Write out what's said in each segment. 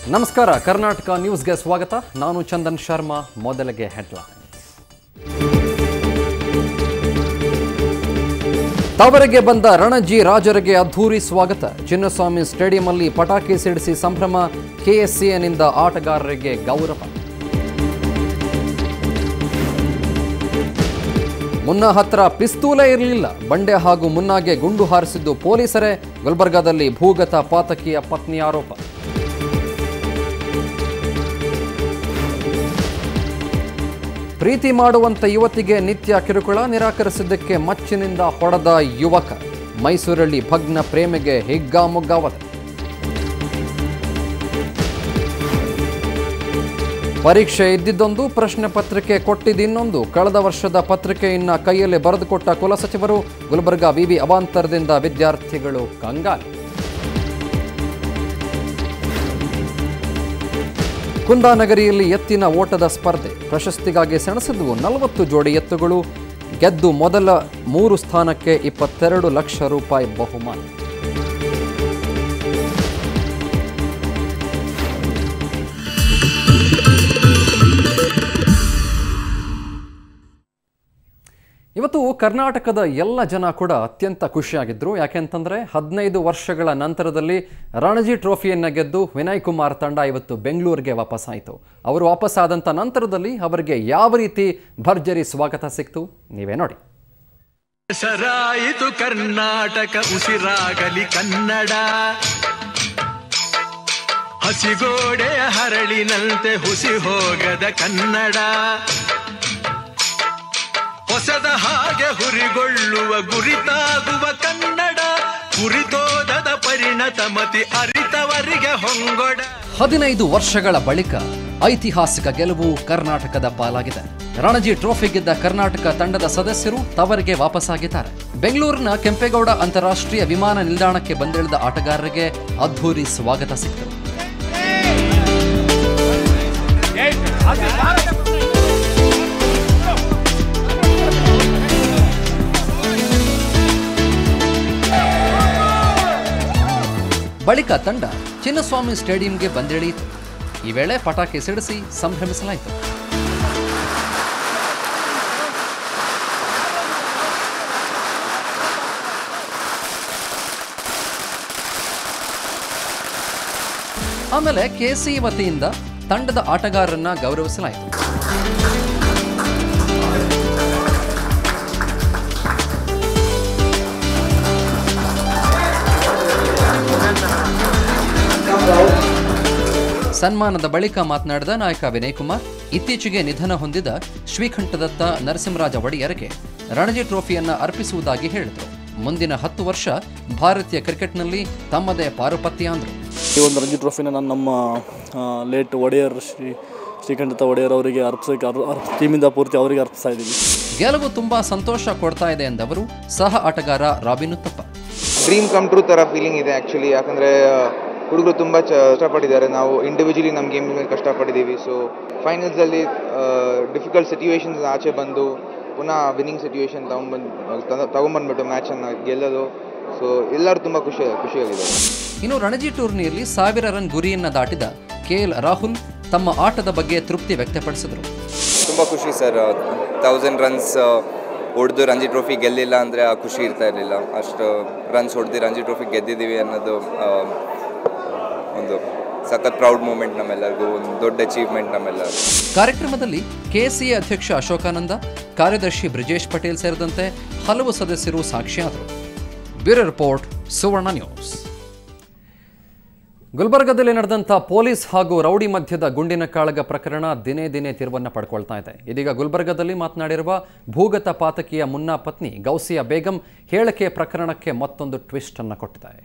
ನಮಸ್ಕಾರ ಕರ್ನಾಟಕ ನ್ಯೂಸ್ಗೆ ಸ್ವಾಗತ ನಾನು ಚಂದನ್ ಶರ್ಮಾ ಮೊದಲಿಗೆ ಹೆಡ್ಲೈನ್ ತವರಿಗೆ ಬಂದ ರಣಜಿ ರಾಜರಿಗೆ ಅದ್ಧೂರಿ ಸ್ವಾಗತ ಚಿನ್ನಸ್ವಾಮಿ ಸ್ಟೇಡಿಯಂನಲ್ಲಿ ಪಟಾಕಿ ಸಿಡಿಸಿ ಸಂಭ್ರಮ ಕೆಎಸ್ಸಿಎನಿಂದ ಆಟಗಾರರಿಗೆ ಗೌರವ ಮುನ್ನ ಹತ್ರ ಪಿಸ್ತೂಲೇ ಇರಲಿಲ್ಲ ಬಂಡೆ ಹಾಗೂ ಮುನ್ನಾಗೆ ಗುಂಡು ಹಾರಿಸಿದ್ದು ಪೊಲೀಸರೇ ಗುಲ್ಬರ್ಗಾದಲ್ಲಿ ಭೂಗತ ಪಾತಕಿಯ ಪತ್ನಿ ಆರೋಪ ಪ್ರೀತಿ ಮಾಡುವಂತ ಯುವತಿಗೆ ನಿತ್ಯ ಕಿರುಕುಳ ನಿರಾಕರಿಸಿದ್ದಕ್ಕೆ ಮಚ್ಚಿನಿಂದ ಹೊಡೆದ ಯುವಕ ಮೈಸೂರಲ್ಲಿ ಭಗ್ನ ಪ್ರೇಮಿಗೆ ಹಿಗ್ಗಾಮುಗ್ಗಾವದ ಪರೀಕ್ಷೆ ಇದ್ದಿದ್ದೊಂದು ಪ್ರಶ್ನೆ ಪತ್ರಿಕೆ ಕೊಟ್ಟಿದ್ದಿನ್ನೊಂದು ಕಳೆದ ವರ್ಷದ ಪತ್ರಿಕೆಯನ್ನ ಕೈಯಲ್ಲಿ ಬರೆದುಕೊಟ್ಟ ಕುಲಸಚಿವರು ಗುಲ್ಬರ್ಗಾ ವಿವಿ ಅವಾಂತರದಿಂದ ವಿದ್ಯಾರ್ಥಿಗಳು ಕಂಗಾಲಿ ಕುಂದಾನಗರಿಯಲ್ಲಿ ಎತ್ತಿನ ಓಟದ ಸ್ಪರ್ಧೆ ಪ್ರಶಸ್ತಿಗಾಗಿ ಸೆಣಸಿದ್ವು ನಲವತ್ತು ಜೋಡಿ ಎತ್ತುಗಳು ಗೆದ್ದು ಮೊದಲ ಮೂರು ಸ್ಥಾನಕ್ಕೆ ಇಪ್ಪತ್ತೆರಡು ಲಕ್ಷ ರೂಪಾಯಿ ಬಹುಮಾನ ಇವತ್ತು ಕರ್ನಾಟಕದ ಎಲ್ಲ ಜನ ಕೂಡ ಅತ್ಯಂತ ಖುಷಿಯಾಗಿದ್ದರು ಯಾಕೆಂತಂದರೆ ಹದಿನೈದು ವರ್ಷಗಳ ನಂತರದಲ್ಲಿ ರಣಜಿ ಟ್ರೋಫಿಯನ್ನು ಗೆದ್ದು ವಿನಯ್ ಕುಮಾರ್ ತಂಡ ಇವತ್ತು ಬೆಂಗಳೂರಿಗೆ ವಾಪಸ್ಸಾಯಿತು ಅವರು ವಾಪಸ್ಸಾದಂಥ ನಂತರದಲ್ಲಿ ಅವರಿಗೆ ಯಾವ ರೀತಿ ಭರ್ಜರಿ ಸ್ವಾಗತ ಸಿಕ್ತು ನೀವೇ ನೋಡಿ ಸರಾಯಿತು ಕರ್ನಾಟಕ ಉಸಿರಾಗಲಿ ಕನ್ನಡ ಹಸಿಗೋಡೆಯ ಹರಳಿನಂತೆ ಹುಸಿ ಹೋಗದ ಕನ್ನಡ ಹೊಸದ ಹಾಗೆ ಹುರಿಗೊಳ್ಳುವ ಗುರಿತಾಗುವ ಕನ್ನಡ ಕುರಿತೋದದ ಪರಿಣತ ಮತಿ ಅರಿತವರಿಗೆ ಹೊಂಗೊಡ ಹದಿನೈದು ವರ್ಷಗಳ ಬಳಿಕ ಐತಿಹಾಸಿಕ ಗೆಲುವು ಕರ್ನಾಟಕದ ಪಾಲಾಗಿದೆ ರಣಜಿ ಟ್ರೋಫಿ ಗೆದ್ದ ಕರ್ನಾಟಕ ತಂಡದ ಸದಸ್ಯರು ತವರಿಗೆ ವಾಪಸ್ಸಾಗಿದ್ದಾರೆ ಬೆಂಗಳೂರಿನ ಕೆಂಪೇಗೌಡ ಅಂತಾರಾಷ್ಟ್ರೀಯ ವಿಮಾನ ನಿಲ್ದಾಣಕ್ಕೆ ಬಂದಿಳಿದ ಆಟಗಾರರಿಗೆ ಅದ್ಧೂರಿ ಸ್ವಾಗತ ಸಿಕ್ತು ಬಳಿಕ ತಂಡ ಚಿನ್ನಸ್ವಾಮಿ ಸ್ಟೇಡಿಯಂಗೆ ಬಂದಿಳಿಯಿತು ಈ ವೇಳೆ ಪಟಾಕಿ ಸಿಡಿಸಿ ಸಂಭ್ರಮಿಸಲಾಯಿತು ಆಮೇಲೆ ಕೆಸಿ ವತಿಯಿಂದ ತಂಡದ ಆಟಗಾರರನ್ನ ಗೌರವಿಸಲಾಯಿತು ಸನ್ಮಾನದ ಬಳಿಕ ಮಾತನಾಡಿದ ನಾಯಕ ವಿನಯ್ ಕುಮಾರ್ ಇತ್ತೀಚೆಗೆ ನಿಧನ ಹೊಂದಿದ ಶ್ರೀಕಂಠದತ್ತ ನರಸಿಂಹರಾಜ ಒಡೆಯರ್ಗೆ ರಣಜಿ ಟ್ರೋಫಿಯನ್ನ ಅರ್ಪಿಸುವುದಾಗಿ ಹೇಳಿದರು ಮುಂದಿನ ಹತ್ತು ವರ್ಷ ಭಾರತೀಯ ಕ್ರಿಕೆಟ್ನಲ್ಲಿ ತಮ್ಮದೇ ಪಾರುಪತ್ಯ ಅಂದರು ಈ ಒಂದು ರಂಜಿ ಟ್ರೋಫಿನ ನಾನು ನಮ್ಮ ಲೇಟ್ ಒಡೆಯರ್ ಶ್ರೀ ಶ್ರೀಕಂಠತ ಒಡೆಯರ್ ಅವರಿಗೆ ಅರ್ಪಿಸೋಕೆ ಅರ್ ಅರ್- ಟೀಮಿಂದ ಪೂರ್ತಿ ಅವರಿಗೆ ಅರ್ಪಿಸ್ತಾ ಇದ್ದೀವಿ ಗೆಲುವು ತುಂಬಾ ಸಂತೋಷ ಕೊಡ್ತಾ ಇದೆ ಎಂದವರು ಸಹ ಆಟಗಾರ Robin Uthappa dream come true ಥರ ಫೀಲಿಂಗ್ ಇದೆ ಆ್ಯಕ್ಚುಲಿ ಯಾಕಂದರೆ ಹುಡುಗರು ತುಂಬ ಚ ಕಷ್ಟಪಟ್ಟಿದ್ದಾರೆ ನಾವು ಇಂಡಿವಿಜುವಲಿ ನಮ್ಮ ಗೇಮ್ ಮೇಲೆ ಕಷ್ಟಪಟ್ಟಿದ್ದೀವಿ ಸೊ ಫೈನಲ್ಸಲ್ಲಿ ಡಿಫಿಕಲ್ಟ್ ಸಿಚುವೇಶನ್ಸ್ ಆಚೆ ಬಂದು ಪುನಃ ವಿನ್ನಿಂಗ್ ಸಿಚುವೇಶನ್ ತಗೊಂಬಂದು ತಗೊಂಬಂದ್ಬಿಟ್ಟು ಮ್ಯಾಚನ್ನು ಗೆಲ್ಲೋದು ಸೊ ಎಲ್ಲರೂ ತುಂಬ ಖುಷಿ ಖುಷಿಯಾಗಿದೆ ಇನ್ನು ರಣಜಿ ಟೂರ್ನಿಯಲ್ಲಿ ಸಾವಿರ ರನ್ ಗುರಿಯನ್ನ ದಾಟಿದ ಕೆಎಲ್ ರಾಹುಲ್ ತಮ್ಮ ಆಟದ ಬಗ್ಗೆ ತೃಪ್ತಿ ವ್ಯಕ್ತಪಡಿಸಿದರು ತುಂಬ ಖುಷಿ ಸರ್ ತೌಸಂಡ್ ರನ್ಸ್ ಹೊಡೆದು ರಂಜಿ ಟ್ರೋಫಿ ಗೆಲ್ಲಿಲ್ಲ ಅಂದರೆ ಆ ಖುಷಿ ಇರ್ತಾ ಇರಲಿಲ್ಲ ಅಷ್ಟು ರನ್ಸ್ ಹೊಡೆದು ರಂಜಿ ಟ್ರೋಫಿ ಗೆದ್ದಿದ್ದೀವಿ ಅನ್ನೋದು ಆ, ಒಂದು ಸಖತ್ ಪ್ರೌಡ್ ಮೂಮೆಂಟ್ ನಮ್ಮೆಲ್ಲರಿಗೂ ಒಂದು ದೊಡ್ಡ ಅಚೀವ್ಮೆಂಟ್ ನಮ್ಮೆಲ್ಲರಿಗೂ ಕಾರ್ಯಕ್ರಮದಲ್ಲಿ ಕೆಸಿಎ ಅಧ್ಯಕ್ಷ ಅಶೋಕಾನಂದ ಕಾರ್ಯದರ್ಶಿ ಬ್ರಿಜೇಶ್ ಪಟೇಲ್ ಸೇರಿದಂತೆ ಹಲವು ಸದಸ್ಯರು ಸಾಕ್ಷಿಯಾದರು ಬ್ಯೂರೋ ರಿಪೋರ್ಟ್ ಸುವರ್ಣ ನ್ಯೂಸ್ ಗುಲ್ಬರ್ಗದಲ್ಲಿ ನಡೆದಂಥ ಪೊಲೀಸ್ ಹಾಗೂ ರೌಡಿ ಮಧ್ಯದ ಗುಂಡಿನ ಕಾಳಗ ಪ್ರಕರಣ ದಿನೇ ದಿನೇ ತಿರುವನ್ನ ಪಡ್ಕೊಳ್ತಾ ಇದೆ ಇದೀಗ ಗುಲ್ಬರ್ಗದಲ್ಲಿ ಮಾತನಾಡಿರುವ ಭೂಗತ ಪಾತಕಿಯ ಮುನ್ನಾ ಪತ್ನಿ ಗೌಸಿಯಾ ಬೇಗಂ ಹೇಳಿಕೆ ಪ್ರಕರಣಕ್ಕೆ ಮತ್ತೊಂದು ಟ್ವಿಸ್ಟ್ ಅನ್ನು ಕೊಟ್ಟಿದ್ದಾರೆ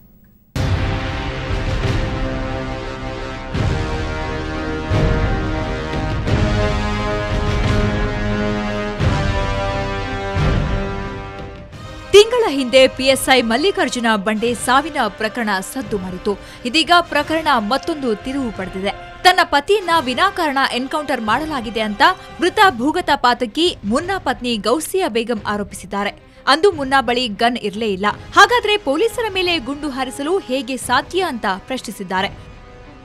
ತಿಂಗಳ ಹಿಂದೆ ಪಿಎಸ್ಐ ಮಲ್ಲಿಕಾರ್ಜುನ ಬಂಡೆ ಸಾವಿನ ಪ್ರಕರಣ ಸದ್ದು ಮಾಡಿತು ಇದೀಗ ಪ್ರಕರಣ ಮತ್ತೊಂದು ತಿರುವು ಪಡೆದಿದೆ ತನ್ನ ಪತಿಯನ್ನ ವಿನಾಕಾರಣ ಎನ್ಕೌಂಟರ್ ಮಾಡಲಾಗಿದೆ ಅಂತ ಮೃತ ಭೂಗತ ಪಾತಕಿ ಮುನ್ನಾ ಪತ್ನಿ ಗೌಸಿಯಾ ಬೇಗಂ ಆರೋಪಿಸಿದ್ದಾರೆ ಅಂದು ಮುನ್ನಾ ಬಳಿ ಗನ್ ಇರಲೇ ಇಲ್ಲ ಹಾಗಾದ್ರೆ ಪೊಲೀಸರ ಮೇಲೆ ಗುಂಡು ಹಾರಿಸಲು ಹೇಗೆ ಸಾಧ್ಯ ಅಂತ ಪ್ರಶ್ನಿಸಿದ್ದಾರೆ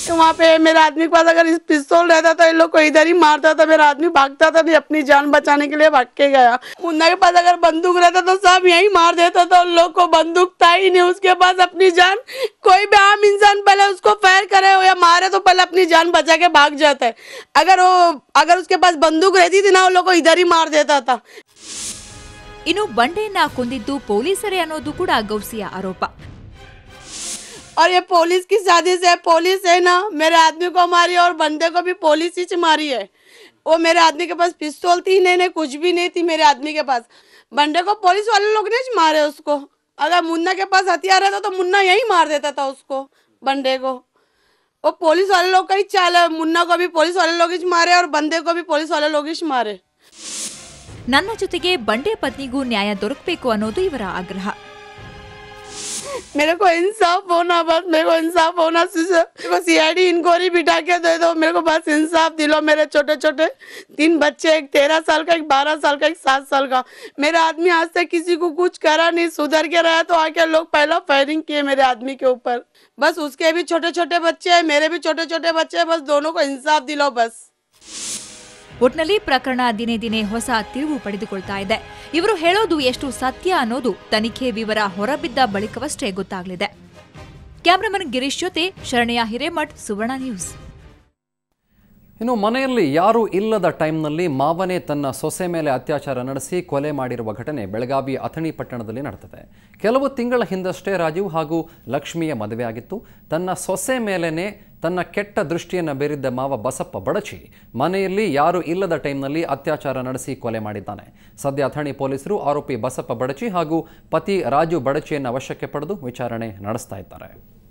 वहाँ पे मेरे आदमी के पास अगर इस पिस्तौल रहता तो इन लोग को इधर ही मारता था मेरा आदमी भागता था नहीं अपनी जान बचाने के लिए भाग के गया मुन्ना के पास अगर बंदूक रहता तो सब यही मार देता था उन लोग को बंदूक था ही नहीं उसके पास अपनी जान कोई भी आम इंसान पहले उसको फायर करे हो या मारे तो पहले अपनी जान बचा के भाग जाता है अगर वो अगर उसके पास बंदूक रहती थी ना उन लोग को इधर ही मार देता था ಇನ್ನು ಬಂಡೆಯನ್ನ ಕೊಂದಿದ್ದು ಪೊಲೀಸರೇ ಅನ್ನೋದು ಕೂಡ ಗೌಸಿಯ ಆರೋಪ और ये पुलिस की साजिश है पुलिस है ना मेरे आदमी को मारी और बंदे को भी पुलिस ही से मारी है वो मेरे आदमी के पास पिस्तौल थी नहीं नहीं कुछ भी नहीं थी मेरे आदमी के पास बंदे को पुलिस वाले लोग ने ही मारे उसको अगर मुन्ना के पास हथियार रहता तो मुन्ना यही मार देता था उसको बंदे को वो पुलिस वाले लोग का ही चाल है मुन्ना को भी पुलिस वाले लोग ही मारे और बंदे को भी पुलिस वाले लोग ही मारे ನನ್ನ ಜೊತೆಗೆ ಬಂಡೆ ಪತ್ನಿಗೂ ನ್ಯಾಯ ದೊರಕಬೇಕು ಅನ್ನೋದು ಇವರ ಆಗ್ರಹ मेरे को इंसाफ होना बस मेरे को इंसाफ होना मेरे को सीआईडी इंक्वायरी बिठा के दे दो मेरे को बस इंसाफ दिलो मेरे छोटे छोटे तीन बच्चे एक तेरह साल का एक बारह साल का एक सात साल का मेरा आदमी आज तक किसी को कुछ करा नहीं सुधर के रहा तो आके लोग पहला फायरिंग किए मेरे आदमी के ऊपर बस उसके भी छोटे छोटे बच्चे हैं मेरे भी छोटे छोटे बच्चे हैं बस दोनों को इंसाफ दिलो बस ಒಟ್ನಲ್ಲಿ ಪ್ರಕರಣ ದಿನೇ ದಿನೇ ಹೊಸ ತಿರುವು ಪಡೆದುಕೊಳ್ತಾ ಇದೆ ಇವರು ಹೇಳೋದು ಎಷ್ಟು ಸತ್ಯ ಅನ್ನೋದು ತನಿಖೆ ವಿವರ ಹೊರಬಿದ್ದ ಬಳಿಕವಷ್ಟೇ ಗೊತ್ತಾಗಲಿದೆ ಕ್ಯಾಮ್ರಾಮನ್ ಗಿರೀಶ್ ಜೊತೆ ಶರಣಯ್ಯ ಹಿರೇಮಠ್ ಸುವರ್ಣ ನ್ಯೂಸ್ ಇನ್ನು ಮನೆಯಲ್ಲಿ ಯಾರೂ ಇಲ್ಲದ ಟೈಮ್ನಲ್ಲಿ ಮಾವನೇ ತನ್ನ ಸೊಸೆ ಮೇಲೆ ಅತ್ಯಾಚಾರ ನಡೆಸಿ ಕೊಲೆ ಮಾಡಿರುವ ಘಟನೆ ಬೆಳಗಾವಿ ಅಥಣಿ ಪಟ್ಟಣದಲ್ಲಿ ನಡೆದಿದೆ ಕೆಲವು ತಿಂಗಳ ಹಿಂದಷ್ಟೇ ರಾಜೀವ್ ಹಾಗೂ ಲಕ್ಷ್ಮಿಯ ಮದುವೆಯಾಗಿತ್ತು ತನ್ನ ಸೊಸೆ ಮೇಲೇನೆ ತನ್ನ ಕೆಟ್ಟ ದೃಷ್ಟಿಯನ್ನು ಬೀರಿದ್ದ ಮಾವ ಬಸಪ್ಪ ಬಡಚಿ ಮನೆಯಲ್ಲಿ ಯಾರೂ ಇಲ್ಲದ ಟೈಮ್ನಲ್ಲಿ ಅತ್ಯಾಚಾರ ನಡೆಸಿ ಕೊಲೆ ಮಾಡಿದ್ದಾನೆ ಸದ್ಯ ಅಥಣಿ ಪೊಲೀಸರು ಆರೋಪಿ ಬಸಪ್ಪ ಬಡಚಿ ಹಾಗೂ ಪತಿ ರಾಜು ಬಡಚಿಯನ್ನು ವಶಕ್ಕೆ ಪಡೆದು ವಿಚಾರಣೆ ನಡೆಸ್ತಾ ಇದ್ದಾರೆ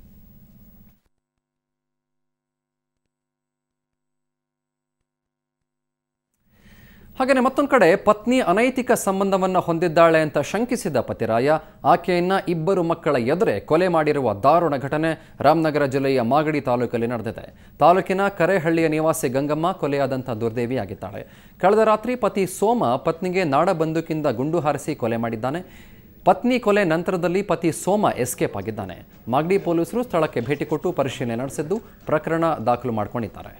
ಹಾಗೆಯೇ ಮತ್ತೊಂದು ಕಡೆ ಪತ್ನಿ ಅನೈತಿಕ ಸಂಬಂಧವನ್ನು ಹೊಂದಿದ್ದಾಳೆ ಅಂತ ಶಂಕಿಸಿದ ಪತಿರಾಯ ಆಕೆಯನ್ನ ಇಬ್ಬರು ಮಕ್ಕಳ ಎದುರೇ ಕೊಲೆ ಮಾಡಿರುವ ದಾರುಣ ಘಟನೆ ರಾಮನಗರ ಜಿಲ್ಲೆಯ ಮಾಗಡಿ ತಾಲೂಕಲ್ಲಿ ನಡೆದಿದೆ ತಾಲೂಕಿನ ಕರೇಹಳ್ಳಿಯ ನಿವಾಸಿ ಗಂಗಮ್ಮ ಕೊಲೆಯಾದಂಥ ದುರ್ದೇವಿಯಾಗಿದ್ದಾಳೆ ಕಳೆದ ರಾತ್ರಿ ಪತಿ ಸೋಮ ಪತ್ನಿಗೆ ನಾಡ ಬಂದೂಕಿಂದ ಗುಂಡು ಹಾರಿಸಿ ಕೊಲೆ ಮಾಡಿದ್ದಾನೆ ಪತ್ನಿ ಕೊಲೆ ನಂತರದಲ್ಲಿ ಪತಿ ಸೋಮ ಎಸ್ಕೇಪ್ ಆಗಿದ್ದಾನೆ ಮಾಗಡಿ ಪೊಲೀಸರು ಸ್ಥಳಕ್ಕೆ ಭೇಟಿ ಕೊಟ್ಟು ಪರಿಶೀಲನೆ ನಡೆಸಿದ್ದು ಪ್ರಕರಣ ದಾಖಲು ಮಾಡಿಕೊಂಡಿದ್ದಾರೆ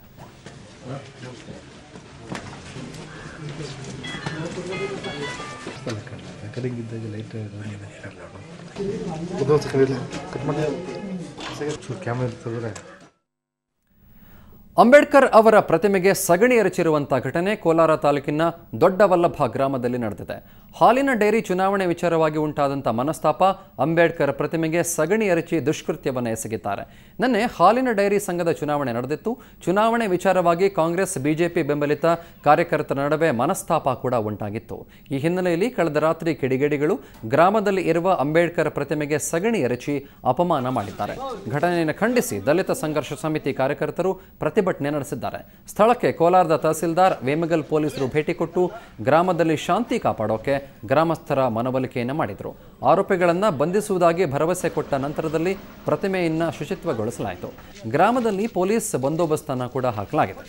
ಅಂಬೇಡ್ಕರ್ ಅವರ ಪ್ರತಿಮೆಗೆ ಸಗಣಿ ಎರಚಿರುವಂಥ ಘಟನೆ ಕೋಲಾರ ತಾಲೂಕಿನ ದೊಡ್ಡವಲ್ಲಭ ಗ್ರಾಮದಲ್ಲಿ ನಡೆದಿದೆ ಹಾಲಿನ ಡೈರಿ ಚುನಾವಣೆ ವಿಚಾರವಾಗಿ ಉಂಟಾದಂಥ ಮನಸ್ತಾಪ ಅಂಬೇಡ್ಕರ್ ಪ್ರತಿಮೆಗೆ ಸಗಣಿ ಎರಚಿ ದುಷ್ಕೃತ್ಯವನ್ನು ಎಸಗಿದ್ದಾರೆ ನಿನ್ನೆ ಹಾಲಿನ ಡೈರಿ ಸಂಘದ ಚುನಾವಣೆ ನಡೆದಿತ್ತು ಚುನಾವಣೆ ವಿಚಾರವಾಗಿ ಕಾಂಗ್ರೆಸ್ ಬಿಜೆಪಿ ಬೆಂಬಲಿತ ಕಾರ್ಯಕರ್ತರ ನಡುವೆ ಮನಸ್ತಾಪ ಕೂಡ ಉಂಟಾಗಿತ್ತು ಈ ಹಿನ್ನೆಲೆಯಲ್ಲಿ ಕಳೆದ ರಾತ್ರಿ ಕಿಡಿಗೇಡಿಗಳು ಗ್ರಾಮದಲ್ಲಿ ಇರುವ ಅಂಬೇಡ್ಕರ್ ಪ್ರತಿಮೆಗೆ ಸಗಣಿ ಎರಚಿ ಅಪಮಾನ ಮಾಡಿದ್ದಾರೆ ಘಟನೆಯನ್ನು ಖಂಡಿಸಿ ದಲಿತ ಸಂಘರ್ಷ ಸಮಿತಿ ಕಾರ್ಯಕರ್ತರು ಪ್ರತಿಭಟನೆ ನಡೆಸಿದ್ದಾರೆ ಸ್ಥಳಕ್ಕೆ ಕೋಲಾರದ ತಹಸೀಲ್ದಾರ್ ವೇಮಗಲ್ ಪೊಲೀಸರು ಭೇಟಿ ಕೊಟ್ಟು ಗ್ರಾಮದಲ್ಲಿ ಶಾಂತಿ ಕಾಪಾಡೋಕೆ ಗ್ರಾಮಸ್ಥರ ಮನವೊಲಿಕೆಯನ್ನು ಮಾಡಿದರು ಆರೋಪಿಗಳನ್ನು ಬಂಧಿಸುವುದಾಗಿ ಭರವಸೆ ಕೊಟ್ಟ ನಂತರದಲ್ಲಿ ಪ್ರತಿಮೆಯನ್ನು ಶುಚಿತ್ವಗೊಳಿಸಲಾಯಿತು ಗ್ರಾಮದಲ್ಲಿ ಪೊಲೀಸ್ ಬಂದೋಬಸ್ತನ್ನು ಕೂಡ ಹಾಕಲಾಗಿದೆ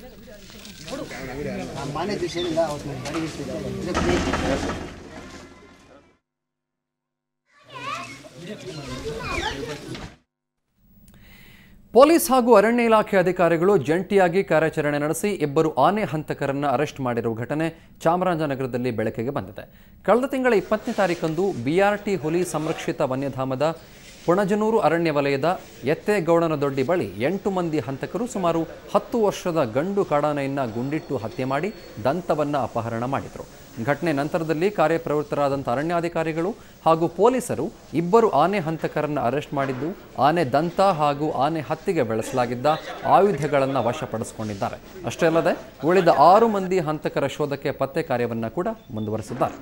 ಪೊಲೀಸ್ ಹಾಗೂ ಅರಣ್ಯ ಇಲಾಖೆ ಅಧಿಕಾರಿಗಳು ಜಂಟಿಯಾಗಿ ಕಾರ್ಯಾಚರಣೆ ನಡೆಸಿ ಇಬ್ಬರು ಆನೆ ಹಂತಕರನ್ನು ಅರೆಸ್ಟ್ ಮಾಡಿರುವ ಘಟನೆ ಚಾಮರಾಜನಗರದಲ್ಲಿ ಬೆಳಕಿಗೆ ಬಂದಿದೆ ಕಳೆದ ತಿಂಗಳ ಇಪ್ಪತ್ತನೇ ತಾರೀಕಂದು ಬಿಆರ್ಟಿ ಹುಲಿ ಸಂರಕ್ಷಿತ ವನ್ಯಧಾಮದ ಪುಣಜನೂರು ಅರಣ್ಯ ವಲಯದ ಎತ್ತೇಗೌಡನದೊಡ್ಡಿ ಬಳಿ ಎಂಟು ಮಂದಿ ಹಂತಕರು ಸುಮಾರು ಹತ್ತು ವರ್ಷದ ಗಂಡು ಕಾಡಾನೆಯನ್ನು ಗುಂಡಿಟ್ಟು ಹತ್ಯೆ ಮಾಡಿ ದಂತವನ್ನು ಅಪಹರಣ ಮಾಡಿದರು ಘಟನೆ ನಂತರದಲ್ಲಿ ಕಾರ್ಯಪ್ರವೃತ್ತರಾದಂಥ ಅರಣ್ಯಾಧಿಕಾರಿಗಳು ಹಾಗೂ ಪೊಲೀಸರು ಇಬ್ಬರು ಆನೆ ಹಂತಕರನ್ನು ಅರೆಸ್ಟ್ ಮಾಡಿದ್ದು ಆನೆ ದಂತ ಹಾಗೂ ಆನೆ ಹತ್ತಿಗೆ ಬೆಳೆಸಲಾಗಿದ್ದ ಆಯುಧಗಳನ್ನು ವಶಪಡಿಸಿಕೊಂಡಿದ್ದಾರೆ ಅಷ್ಟೇ ಅಲ್ಲದೆ ಉಳಿದ ಆರು ಮಂದಿ ಹಂತಕರ ಶೋಧಕ್ಕೆ ಪತ್ತೆ ಕಾರ್ಯವನ್ನು ಕೂಡ ಮುಂದುವರೆಸಿದ್ದಾರೆ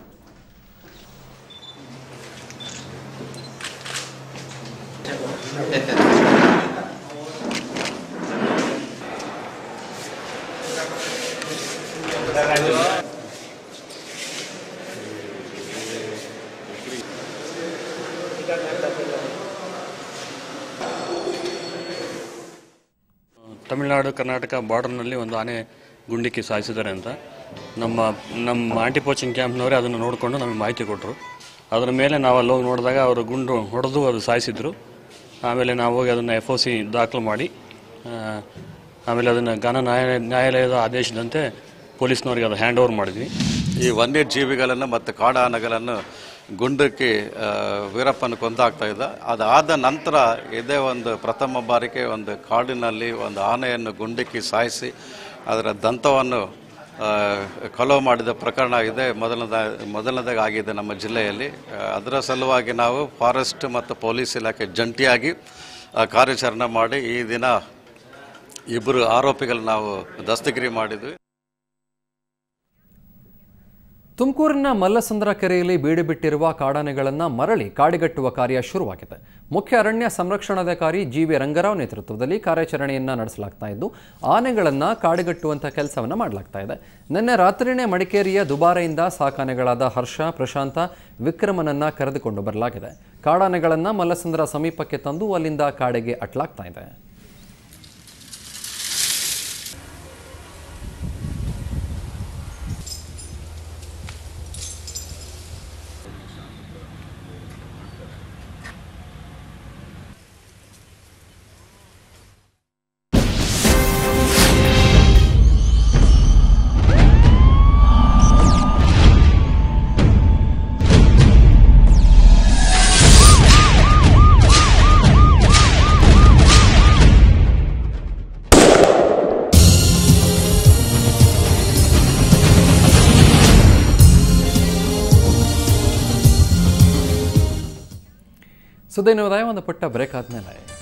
ತಮಿಳುನಾಡು ಕರ್ನಾಟಕ ಬಾರ್ಡರ್ನಲ್ಲಿ ಒಂದು ಆನೆ ಗುಂಡಿಕ್ಕಿ ಸಾಯಿಸಿದ್ದಾರೆ ಅಂತ ನಮ್ಮ ನಮ್ಮ ಆಂಟಿ ಪೋಚಿಂಗ್ ಕ್ಯಾಂಪ್ನವರೇ ಅದನ್ನು ನೋಡಿಕೊಂಡು ನಮಗೆ ಮಾಹಿತಿ ಕೊಟ್ಟರು ಅದರ ಮೇಲೆ ನಾವು ಅಲ್ಲಿ ಹೋಗಿ ನೋಡಿದಾಗ ಅವರು ಗುಂಡು ಹೊಡೆದು ಅದು ಸಾಯಿಸಿದ್ರು ಆಮೇಲೆ ನಾವು ಹೋಗಿ ಅದನ್ನು ಎಫ್ ಒ ಸಿ ದಾಖಲು ಮಾಡಿ ಆ, ಆಮೇಲೆ ಅದನ್ನು ಘನ ನ್ಯಾಯ ನ್ಯಾಯಾಲಯದ ಆದೇಶದಂತೆ ಪೊಲೀಸ್ನವರಿಗೆ ಅದು ಹ್ಯಾಂಡ್ ಓವರ್ ಮಾಡಿದ್ವಿ ಈ ವನ್ಯಜೀವಿಗಳನ್ನು ಮತ್ತು ಕಾಡಾನೆಗಳನ್ನು ಗುಂಡಕ್ಕೆ ಆ, ವೀರಪ್ಪನ ಕೊಂದಾಗ್ತಾ ಇದ್ದ ಅದಾದ ನಂತರ ಇದೇ ಒಂದು ಪ್ರಥಮ ಬಾರಿಗೆ ಒಂದು ಕಾಡಿನಲ್ಲಿ ಒಂದು ಆನೆಯನ್ನು ಗುಂಡಿಕ್ಕಿ ಸಾಯಿಸಿ ಅದರ ದಂತವನ್ನು ಆ, ಕಲವು ಮಾಡಿದ ಪ್ರಕರಣ ಇದೆ ಮೊದಲನೇದ ಮೊದಲನೇದಾಗಿ ಆಗಿದೆ ನಮ್ಮ ಜಿಲ್ಲೆಯಲ್ಲಿ ಆ, ಅದರ ಸಲುವಾಗಿ ನಾವು ಫಾರೆಸ್ಟ್ ಮತ್ತು ಪೊಲೀಸ್ ಇಲಾಖೆ ಜಂಟಿಯಾಗಿ ಆ, ಕಾರ್ಯಾಚರಣೆ ಮಾಡಿ ಈ ದಿನ ಇಬ್ಬರು ಆರೋಪಿಗಳು ನಾವು ದಸ್ತಗಿರಿ ಮಾಡಿದ್ವಿ ತುಮಕೂರಿನ ಮಲ್ಲಸಂದ್ರ ಕೆರೆಯಲ್ಲಿ ಬೀಡು ಬಿಟ್ಟಿರುವ ಕಾಡಾನೆಗಳನ್ನು ಮರಳಿ ಕಾಡಿಗಟ್ಟುವ ಕಾರ್ಯ ಶುರುವಾಗಿದೆ ಮುಖ್ಯ ಅರಣ್ಯ ಸಂರಕ್ಷಣಾಧಿಕಾರಿ ಜಿ ವಿ ರಂಗರಾವ್ ನೇತೃತ್ವದಲ್ಲಿ ಕಾರ್ಯಾಚರಣೆಯನ್ನ ನಡೆಸಲಾಗ್ತಾ ಇದ್ದು ಆನೆಗಳನ್ನು ಕಾಡಿಗಟ್ಟುವಂಥ ಕೆಲಸವನ್ನು ಮಾಡಲಾಗ್ತಾ ಇದೆ ನಿನ್ನೆ ರಾತ್ರಿನೇ ಮಡಿಕೇರಿಯ ದುಬಾರೆಯಿಂದ ಸಾಕಾನೆಗಳಾದ ಹರ್ಷ ಪ್ರಶಾಂತ ವಿಕ್ರಮನನ್ನ ಕರೆದುಕೊಂಡು ಬರಲಾಗಿದೆ ಕಾಡಾನೆಗಳನ್ನು ಮಲ್ಲಸಂದ್ರ ಸಮೀಪಕ್ಕೆ ತಂದು ಅಲ್ಲಿಂದ ಕಾಡಿಗೆ ಅಟ್ಲಾಗ್ತಾ ಇದೆ ಸುದ್ದಿ ಒಂದು ಪುಟ್ಟ ಬ್ರೇಕ್ ಆದಮೇಲೆ